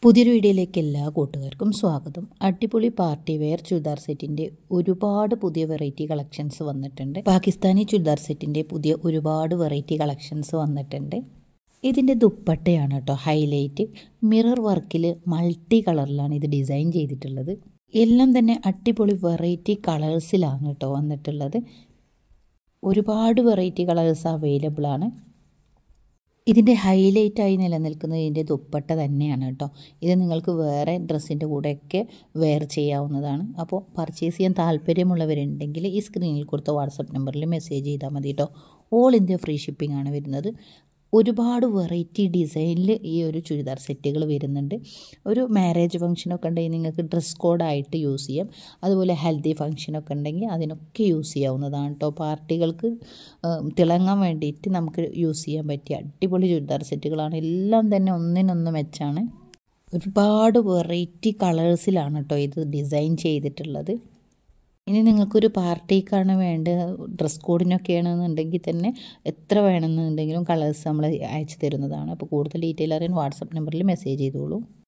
പുതിയൊരു വീഡിയോയിലേക്ക് എല്ലാ കൂട്ടുകാർക്കും സ്വാഗതം അടിപൊളി പാർട്ടി വെയർ ചുരിദാർ സെറ്റിൻ്റെ ഒരുപാട് പുതിയ വെറൈറ്റി കളക്ഷൻസ് വന്നിട്ടുണ്ട് പാകിസ്ഥാനി ചുരിദാർ സെറ്റിൻ്റെ പുതിയ ഒരുപാട് വെറൈറ്റി കളക്ഷൻസ് വന്നിട്ടുണ്ട് ഇതിൻ്റെ ദുപ്പട്ടയാണ് കേട്ടോ ഹൈലൈറ്റ് മിറർ വർക്കിൽ മൾട്ടി കളറിലാണ് ഇത് ഡിസൈൻ ചെയ്തിട്ടുള്ളത് എല്ലാം തന്നെ അടിപൊളി വെറൈറ്റി കളേഴ്സിലാണ് കേട്ടോ വന്നിട്ടുള്ളത് ഒരുപാട് വെറൈറ്റി കളേഴ്സ് അവൈലബിൾ ആണ് ഇതിൻ്റെ ഹൈലൈറ്റായി നിലനിൽക്കുന്നത് ഇതിൻ്റെ ദുപ്പട്ട തന്നെയാണ് കേട്ടോ ഇത് നിങ്ങൾക്ക് വേറെ ഡ്രസ്സിൻ്റെ കൂടെയൊക്കെ വെയർ ചെയ്യാവുന്നതാണ് അപ്പോൾ പർച്ചേസ് ചെയ്യാൻ താല്പര്യമുള്ളവരുണ്ടെങ്കിൽ ഈ സ്ക്രീനിൽ കൊടുത്ത വാട്സപ്പ് നമ്പറിൽ മെസ്സേജ് ചെയ്താൽ മതി കേട്ടോ ഓൾ ഇന്ത്യ ഫ്രീ ഷിപ്പിംഗ് ആണ് വരുന്നത് ഒരുപാട് വെറൈറ്റി ഡിസൈനിൽ ഈ ഒരു ചുരിദാർ സെറ്റുകൾ വരുന്നുണ്ട് ഒരു മാരേജ് ഫംഗ്ഷനൊക്കെ ഉണ്ടെങ്കിൽ നിങ്ങൾക്ക് ഡ്രസ് കോഡായിട്ട് യൂസ് ചെയ്യാം അതുപോലെ ഹെൽത്തി ഫംഗ്ഷനൊക്കെ ഉണ്ടെങ്കിൽ അതിനൊക്കെ യൂസ് ചെയ്യാവുന്നതാണ് കേട്ടോ പാർട്ടികൾക്ക് തിളങ്ങാൻ വേണ്ടിയിട്ട് നമുക്ക് യൂസ് ചെയ്യാൻ പറ്റിയ അടിപൊളി ചുരിദാർ സെറ്റുകളാണ് എല്ലാം തന്നെ ഒന്നിനൊന്ന് മെച്ചാണ് ഒരുപാട് വെറൈറ്റി കളേഴ്സിലാണ് കേട്ടോ ഇത് ഡിസൈൻ ചെയ്തിട്ടുള്ളത് ഇനി നിങ്ങൾക്കൊരു പാർട്ടിക്കാണ് വേണ്ട ഡ്രസ് കോഡിനൊക്കെയാണെന്നുണ്ടെങ്കിൽ തന്നെ എത്ര വേണമെന്നുണ്ടെങ്കിലും കളേഴ്സ് നമ്മൾ അയച്ചു തരുന്നതാണ് അപ്പോൾ കൂടുതൽ ഡീറ്റെയിൽ അറിയാൻ വാട്സപ്പ് നമ്പറിൽ മെസ്സേജ് ചെയ്തോളൂ